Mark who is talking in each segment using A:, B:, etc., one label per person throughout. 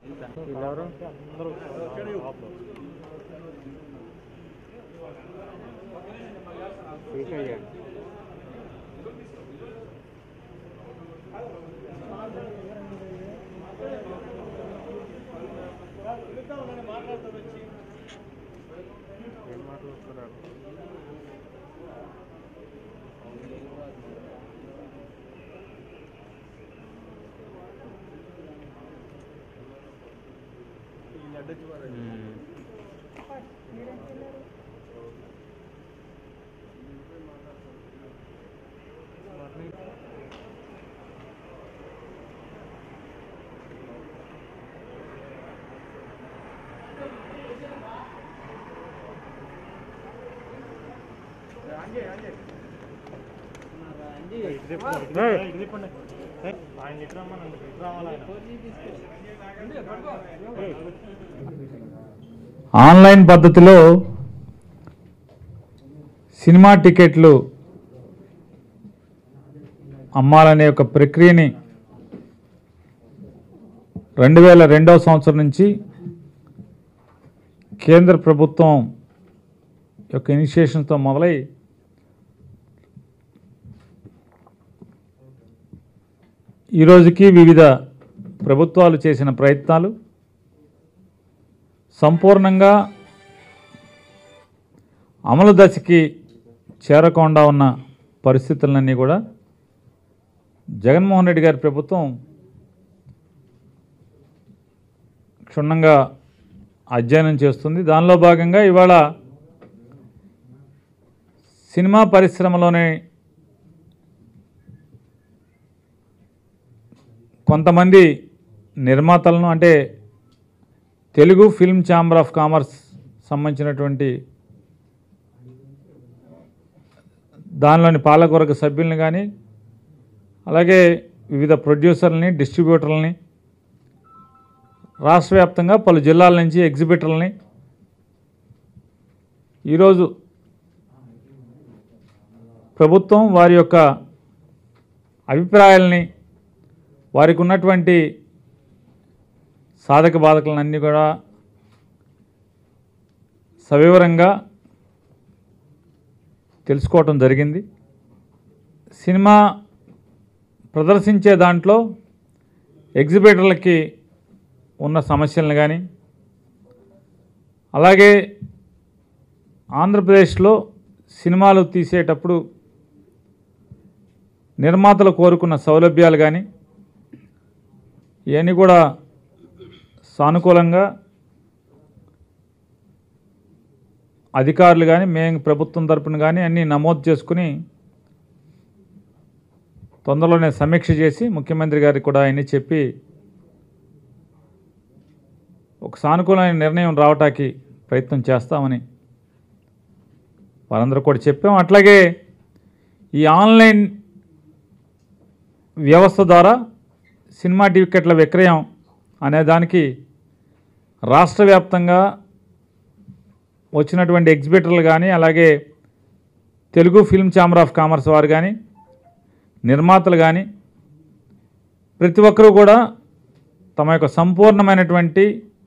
A: వీళ్ళెవరు శ్రీకయ్య ఏం మాట్లాడుతున్నారు మ్మ్.
B: ఆన్లైన్ పద్ధతిలో సినిమా టికెట్లు అమ్మాలనే ఒక ప్రక్రియని రెండు వేల రెండవ సంవత్సరం నుంచి కేంద్ర ప్రభుత్వం యొక్క ఇనిషియేషన్తో మొదలై ఈ రోజుకి వివిధ ప్రభుత్వాలు చేసిన ప్రయత్నాలు సంపూర్ణంగా అమలు దశకి చేరకుండా ఉన్న పరిస్థితులన్నీ కూడా జగన్మోహన్ రెడ్డి గారి ప్రభుత్వం క్షుణ్ణంగా అధ్యయనం చేస్తుంది దానిలో భాగంగా ఇవాళ సినిమా పరిశ్రమలోనే కొంతమంది నిర్మాతలను అంటే Telugu film chamber of commerce సంబంధించినటువంటి దానిలోని పాలకవర్గ సభ్యుల్ని కానీ అలాగే వివిధ ప్రొడ్యూసర్లని డిస్ట్రిబ్యూటర్లని రాష్ట్ర వ్యాప్తంగా పలు జిల్లాల నుంచి ఎగ్జిబిటర్లని ఈరోజు ప్రభుత్వం వారి యొక్క అభిప్రాయాల్ని వారికి ఉన్నటువంటి సాధక బాధకులన్నీ కూడా సవివరంగా తెలుసుకోవటం జరిగింది సినిమా ప్రదర్శించే దాంట్లో ఎగ్జిబిటర్లకి ఉన్న సమస్యలను కానీ అలాగే ఆంధ్రప్రదేశ్లో సినిమాలు తీసేటప్పుడు నిర్మాతలు కోరుకున్న సౌలభ్యాలు కానీ ఇవన్నీ కూడా సానుకూలంగా అధికారులు కానీ మేము ప్రభుత్వం తరపున కానీ అన్నీ నమోదు చేసుకుని తొందరలోనే సమీక్ష చేసి ముఖ్యమంత్రి గారికి కూడా అన్నీ చెప్పి ఒక సానుకూలమైన నిర్ణయం రావటానికి ప్రయత్నం చేస్తామని వారందరూ కూడా చెప్పాం అట్లాగే ఈ ఆన్లైన్ వ్యవస్థ ద్వారా సినిమా టికెట్ల విక్రయం అనే దానికి రాష్ట్ర వ్యాప్తంగా వచ్చినటువంటి ఎగ్జిబిటర్లు కానీ అలాగే Telugu film chamber of commerce వారు కానీ నిర్మాతలు కానీ ప్రతి ఒక్కరూ కూడా తమ యొక్క సంపూర్ణమైనటువంటి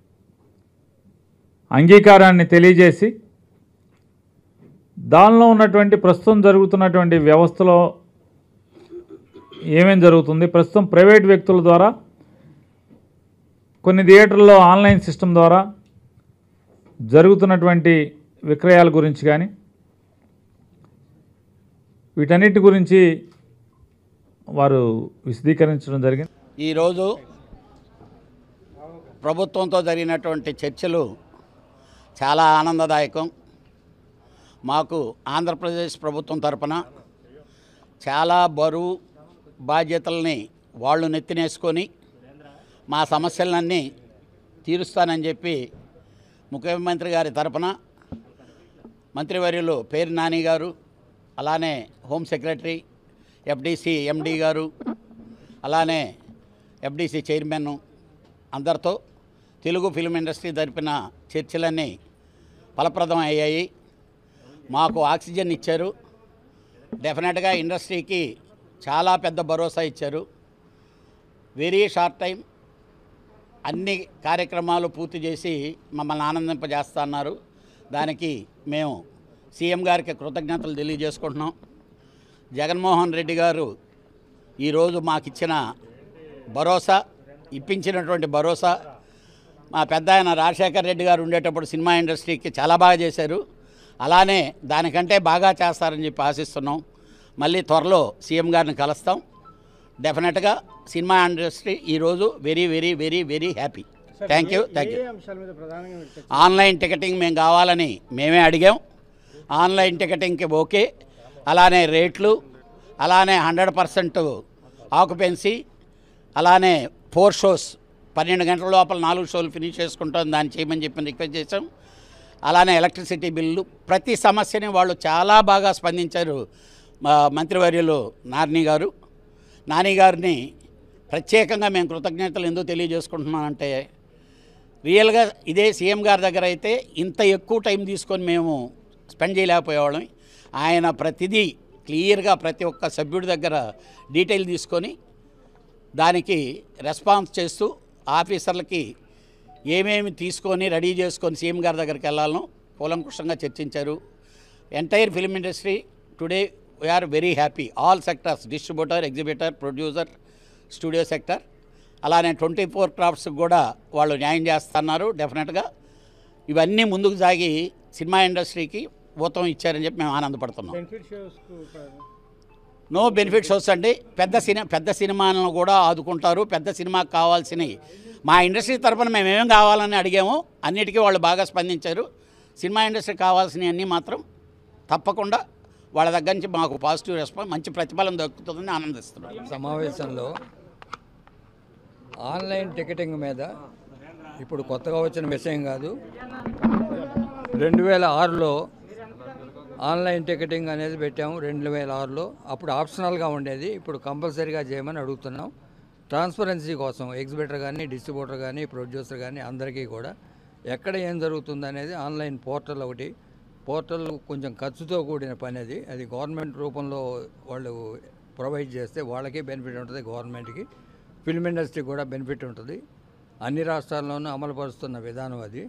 B: అంగీకారాన్ని తెలియజేసి దానిలో ఉన్నటువంటి ప్రస్తుతం జరుగుతున్నటువంటి వ్యవస్థలో ఏమేం జరుగుతుంది ప్రస్తుతం ప్రైవేట్ వ్యక్తుల ద్వారా కొన్ని థియేటర్లో ఆన్లైన్ సిస్టమ్ ద్వారా జరుగుతున్నటువంటి విక్రయాల గురించి కానీ వీటన్నిటి గురించి వారు విశదీకరించడం జరిగింది
C: ఈరోజు ప్రభుత్వంతో జరిగినటువంటి చర్చలు చాలా ఆనందదాయకం మాకు ఆంధ్రప్రదేశ్ ప్రభుత్వం తరపున చాలా బరువు బాధ్యతల్ని వాళ్ళు నెత్తినేసుకొని మా సమస్యలన్నీ తీరుస్తానని చెప్పి ముఖ్యమంత్రి గారి తరపున మంత్రివర్యులు పేరు నాని గారు అలానే హోమ్ సెక్రటరీ ఎఫ్డీసీ ఎండి గారు అలానే ఎఫ్డీసీ చైర్మన్ అందరితో తెలుగు ఫిల్మ్ ఇండస్ట్రీ జరిపిన చర్చలన్నీ ఫలప్రదం అయ్యాయి మాకు ఆక్సిజన్ ఇచ్చారు డెఫినెట్గా అన్ని కార్యక్రమాలు పూర్తి చేసి మమ్మల్ని ఆనందింపజేస్తున్నారు దానికి మేము సీఎం గారికి కృతజ్ఞతలు తెలియజేసుకుంటున్నాం జగన్మోహన్ రెడ్డి గారు ఈరోజు మాకిచ్చిన భరోసా ఇప్పించినటువంటి భరోసా మా పెద్ద ఆయన రాజశేఖర్ రెడ్డి గారు ఉండేటప్పుడు సినిమా ఇండస్ట్రీకి చాలా బాగా చేశారు అలానే దానికంటే బాగా చేస్తారని చెప్పి ఆశిస్తున్నాం మళ్ళీ త్వరలో సీఎం గారిని కలుస్తాం డెఫినెట్గా సినిమా ఇండస్ట్రీ ఈరోజు very very very very happy thank you thank you
A: ఏ అంశాల మీద ప్రధానంగా మీరు చర్చ-
C: ఆన్లైన్ టికెటింగ్ మేము కావాలని మేమే అడిగాం ఆన్లైన్ టికెటింగ్కి ఓకే అలానే రేట్లు అలానే హండ్రెడ్ పర్సెంట్ ఆక్యుపెన్సీ అలానే ఫోర్ షోస్ పన్నెండు గంటల లోపల నాలుగు షోలు ఫినిష్ చేసుకుంటాం దాన్ని చేయమని చెప్పి రిక్వెస్ట్ చేసాం అలానే ఎలక్ట్రిసిటీ బిల్లు ప్రతి సమస్యని వాళ్ళు చాలా బాగా స్పందించారు మా మంత్రివర్యులు నాని గారు నాని గారిని ప్రత్యేకంగా మేము కృతజ్ఞతలు ఎందుకు తెలియజేసుకుంటున్నామంటే రియల్గా ఇదే సీఎం గారి దగ్గర అయితే ఇంత ఎక్కువ టైం తీసుకొని మేము స్పెండ్ చేయలేకపోయేవాళ్ళం ఆయన ప్రతిదీ క్లియర్గా ప్రతి ఒక్క సభ్యుడి దగ్గర డీటెయిల్ తీసుకొని దానికి రెస్పాన్స్ చేస్తూ ఆఫీసర్లకి ఏమేమి తీసుకొని రెడీ చేసుకొని సీఎం గారి దగ్గరికి వెళ్ళాలనో కూలంకుషంగా చర్చించారు entire film industry today we're very happy all sectors distributor exhibitor producer studio sector అలానే ట్వంటీ ఫోర్ క్రాఫ్ట్స్ కూడా వాళ్ళు న్యాయం చేస్తున్నారు డెఫినెట్గా ఇవన్నీ ముందుకు సాగి సినిమా ఇండస్ట్రీకి ఊతం ఇచ్చారని చెప్పి మేము ఆనందపడుతున్నాం
A: బెనిఫిట్ షోస్కు ప్ర-
C: నో బెనిఫిట్ షోస్ అండి పెద్ద సినిమా పెద్ద సినిమాలను కూడా ఆదుకుంటారు పెద్ద సినిమాకి కావాల్సినవి మా ఇండస్ట్రీ తరపున మేము ఏమేం కావాలని అడిగామో అన్నిటికీ వాళ్ళు బాగా స్పందించారు సినిమా ఇండస్ట్రీ కావాల్సినవి అన్నీ మాత్రం తప్పకుండా వాళ్ళ దగ్గర నుంచి మాకు పాజిటివ్ రెస్పాన్స్ మంచి ప్రతిఫలం దక్కుతుందని ఆనందిస్తున్నాం
D: సమావేశంలో ఆన్లైన్ టికెటింగ్ మీద ఇప్పుడు కొత్తగా వచ్చిన విషయం కాదు రెండు వేల ఆరులో ఆన్లైన్ టికెటింగ్ అనేది పెట్టాము రెండు వేల ఆరులో అప్పుడు ఆప్షనల్గా ఉండేది ఇప్పుడు కంపల్సరీగా చేయమని అడుగుతున్నాం ట్రాన్స్పరెన్సీ కోసం ఎగ్జిబిటర్ కానీ డిస్ట్రిబ్యూటర్ కానీ ప్రొడ్యూసర్ కానీ అందరికీ కూడా ఎక్కడ ఏం జరుగుతుంది అనేది ఆన్లైన్ పోర్టల్ ఒకటి పోర్టల్ కొంచెం ఖర్చుతో కూడిన పని అది అది గవర్నమెంట్ రూపంలో వాళ్ళు ప్రొవైడ్ చేస్తే వాళ్ళకి బెనిఫిట్ ఉంటుంది గవర్నమెంట్కి ఫిల్మ్ ఇండస్ట్రీకి కూడా బెనిఫిట్ ఉంటుంది అన్ని రాష్ట్రాల్లోనూ అమలుపరుస్తున్న విధానం అది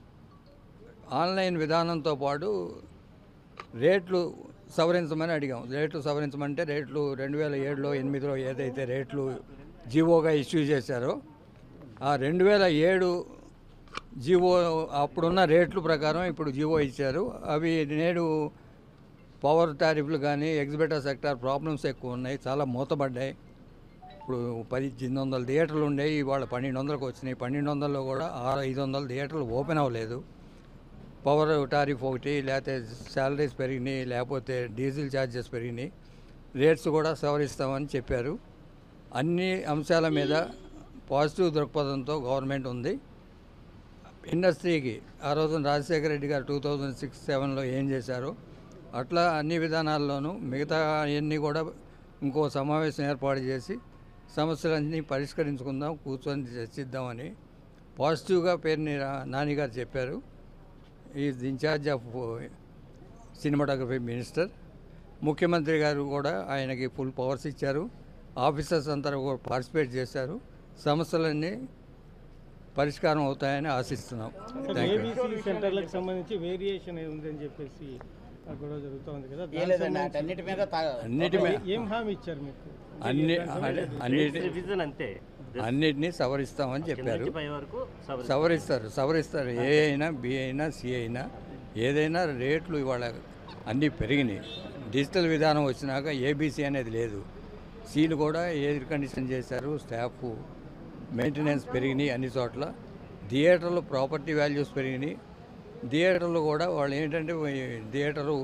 D: ఆన్లైన్ విధానంతో పాటు రేట్లు సవరించమని అడిగాం రేట్లు సవరించమంటే రేట్లు రెండు వేల ఏడులో ఎనిమిదిలో ఏదైతే రేట్లు జీవోగా ఇష్యూ చేశారో ఆ రెండు వేల ఏడు జీవో అప్పుడున్న రేట్లు ప్రకారం ఇప్పుడు జీవో ఇచ్చారు అవి నేడు పవర్ టారిఫ్లు కానీ ఎగ్జిబిటర్ సెక్టార్ ప్రాబ్లమ్స్ ఎక్కువ ఉన్నాయి చాలా మూతపడ్డాయి ఇప్పుడు పది ఎనిమిది వందల థియేటర్లు ఉండేవి ఇవాళ పన్నెండు వందలకు వచ్చినాయి పన్నెండు వందల్లో కూడా ఆరు ఐదు వందల థియేటర్లు ఓపెన్ అవ్వలేదు పవర్ టారిఫ్ ఒకటి లేకపోతే శాలరీస్ పెరిగినాయి లేకపోతే డీజిల్ ఛార్జెస్ పెరిగినాయి రేట్స్ కూడా సవరిస్తామని చెప్పారు అన్ని అంశాల మీద పాజిటివ్ దృక్పథంతో గవర్నమెంట్ ఉంది ఇండస్ట్రీకి ఆ రోజున రాజశేఖర రెడ్డి గారు టూ థౌజండ్ సిక్స్ సెవెన్లో ఏం చేశారో అట్లా అన్ని విధానాల్లోనూ మిగతా అన్నీ కూడా ఇంకో సమావేశం ఏర్పాటు చేసి సమస్యలన్నీ పరిష్కరించుకుందాం కూర్చొని చర్చిద్దామని పాజిటివ్గా పేరుని రా- నాని గారు చెప్పారు is in charge of cinematography minister ముఖ్యమంత్రి గారు కూడా ఆయనకి ఫుల్ పవర్స్ ఇచ్చారు ఆఫీసర్స్ అంతా కూడా పార్టిసిపేట్ చేశారు సమస్యలన్నీ పరిష్కారం అవుతాయని ఆశిస్తున్నాం థ్యాంక్ యూ
A: ఏబీసీ సెంటర్లకు సంబంధించి వేరియేషన్ ఉందని చెప్పేసి ఆ గొడవ జరుగుతూ ఉంది కదా దానికి
C: లేదండి
A: సంబంధించి
C: అన్నిటి మీద తా-
D: అన్నిటి మీ-
A: ఏం హామీ ఇచ్చారు మీకు
D: అన్ని అన్నిటి
E: రివిజన్ అంతే
D: అన్నిటినీ సవరిస్తామని చెప్పారు
E: పై వరకు సవరి-
D: సవరిస్తారు సవరిస్తారు ఏ అయినా బి అయినా సి అయినా ఏదైనా రేట్లు ఇవాళ అన్నీ పెరిగినాయి డిజిటల్ విధానం వచ్చినాక ఏబీసీ అనేది లేదు సీలు కూడా ఎయిర్ కండిషన్ చేశారు స్టాఫ్ మెయింటెనెన్స్ పెరిగినాయి అన్ని చోట్ల థియేటర్లు ప్రాపర్టీ వాల్యూస్ పెరిగినాయి థియేటర్లు కూడా వాళ్ళు ఏంటంటే ఈ థియేటరు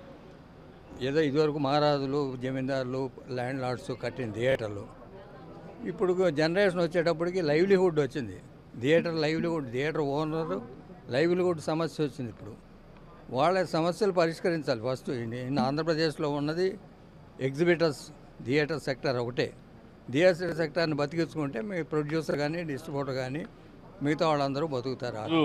D: ఏదో ఇదివరకు మహారాజులు జమీందారులు ల్యాండ్ లార్డ్స్ కట్టిన థియేటర్లు ఇప్పుడు జనరేషన్ వచ్చేటప్పటికి లైవ్లీహుడ్ వచ్చింది theatre livelihood theatre owner livelihood సమస్య వచ్చింది ఇప్పుడు వాళ్ళ సమస్యలు పరిష్కరించాలి ఫస్ట్ ఇన్ ఆంధ్రప్రదేశ్లో ఉన్నది ఎగ్జిబిటర్స్ థియేటర్ సెక్టర్ ఒకటే థియేటర్ సెక్టార్ని బతికించుకుంటే మీ ప్రొడ్యూసర్ కానీ డిస్ట్రిబ్యూటర్ కానీ మిగతా వాళ్ళందరూ బతుకుతారు
F: ఈరోజు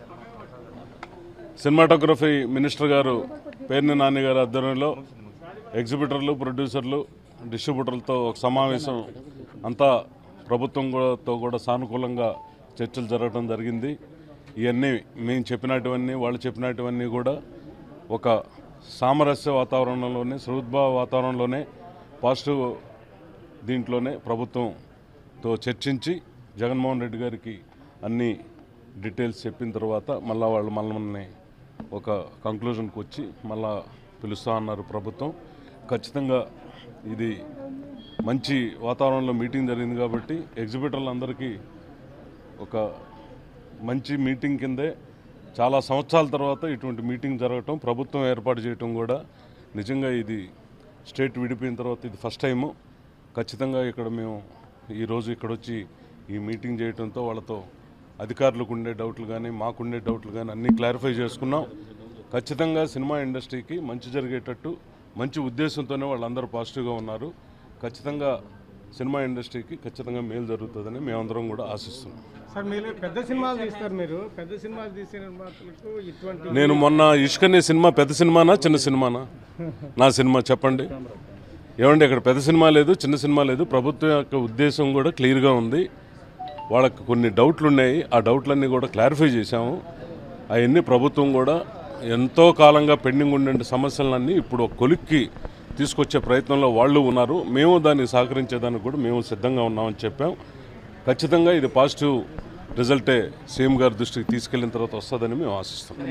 F: సినిమాటోగ్రఫీ మినిస్టర్ గారు పేర్ని నాని గారి ఆధ్వర్యంలో ఎగ్జిబిటర్లు ప్రొడ్యూసర్లు డిస్ట్రిబ్యూటర్లతో ఒక సమావేశం అంతా ప్రభుత్వం కూడా- తో కూడా సానుకూలంగా చర్చలు జరగడం జరిగింది ఇవన్నీ మేము చెప్పినటువన్నీ వాళ్ళు చెప్పినటువన్నీ కూడా ఒక సామరస్య వాతావరణంలోనే సృద్భావ వాతావరణంలోనే పాజిటివ్ దీంట్లోనే ప్రభుత్వంతో చర్చించి జగన్మోహన్ రెడ్డి గారికి అన్ని డీటెయిల్స్ చెప్పిన తర్వాత మళ్ళీ వాళ్ళు మనల్ని ఒక కంక్లూజన్కి వచ్చి మళ్ళా పిలుస్తా అన్నారు ప్రభుత్వం ఖచ్చితంగా ఇది మంచి వాతావరణంలో మీటింగ్ జరిగింది కాబట్టి ఎగ్జిబిటర్లందరికీ ఒక మంచి మీటింగ్ కిందే చాలా సంవత్సరాల తర్వాత ఇటువంటి మీటింగ్ జరగటం ప్రభుత్వం ఏర్పాటు చేయటం కూడా నిజంగా ఇది స్టేట్ విడిపోయిన తర్వాత ఇది ఫస్ట్ టైము ఖచ్చితంగా ఇక్కడ మేము ఈరోజు ఇక్కడ వచ్చి ఈ మీటింగ్ చేయడంతో వాళ్ళతో అధికారులకు ఉండే డౌట్లు కానీ మాకుండే డౌట్లు కానీ అన్నీ క్లారిఫై చేసుకున్నాం ఖచ్చితంగా సినిమా ఇండస్ట్రీకి మంచి జరిగేటట్టు మంచి ఉద్దేశంతోనే వాళ్ళందరూ పాజిటివ్గా ఉన్నారు ఖచ్చితంగా సినిమా ఇండస్ట్రీకి ఖచ్చితంగా మేలు జరుగుతుందని మేమందరం కూడా ఆశిస్తున్నాం
A: సార్ మీరు పెద్ద సినిమాలు తీస్తారు మీరు పెద్ద సినిమాలు తీసే నిర్మాతలకు ఇటువంటి
F: నేను మొన్న ఇష్కనే సినిమా పెద్ద సినిమానా చిన్న సినిమానా నా సినిమా చెప్పండి ఏమండి ఇక్కడ పెద్ద సినిమా లేదు చిన్న సినిమా లేదు ప్రభుత్వం యొక్క ఉద్దేశం కూడా క్లియర్గా ఉంది వాళ్ళకి కొన్ని డౌట్లు ఉన్నాయి ఆ డౌట్లన్నీ కూడా క్లారిఫై చేశాము అవన్నీ ప్రభుత్వం కూడా ఎంతో కాలంగా పెండింగ్ ఉండే సమస్యలన్నీ ఇప్పుడు ఒక కొలిక్కి తీసుకొచ్చే ప్రయత్నంలో వాళ్ళు ఉన్నారు మేము దాన్ని సహకరించేదానికి కూడా మేము సిద్ధంగా ఉన్నామని చెప్పాం ఖచ్చితంగా ఇది పాజిటివ్ రిజల్టే సీఎం గారి దృష్టికి తీసుకెళ్లిన తర్వాత వస్తుందని మేము ఆశిస్తున్నాం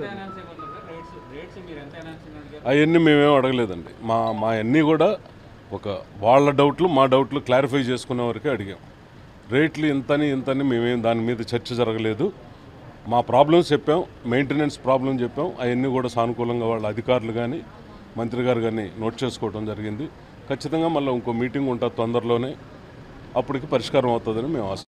F: అవన్నీ మేమేం అడగలేదండి మా మా అన్నీ కూడా ఒక వాళ్ళ డౌట్లు మా డౌట్లు క్లారిఫై చేసుకునే వరకే అడిగాం రేట్లు ఇంతని ఇంతని మేమేం దాని మీద చర్చ జరగలేదు మా ప్రాబ్లమ్స్ చెప్పాం మెయింటెనెన్స్ ప్రాబ్లం చెప్పాం అవన్నీ కూడా సానుకూలంగా వాళ్ళ అధికారులు కానీ మంత్రి గారు కానీ నోట్ చేసుకోవడం జరిగింది ఖచ్చితంగా మళ్ళీ ఇంకో మీటింగ్ ఉంటుంది తొందరలోనే అప్పటికి పరిష్కారం అవుతుందని మేము ఆశ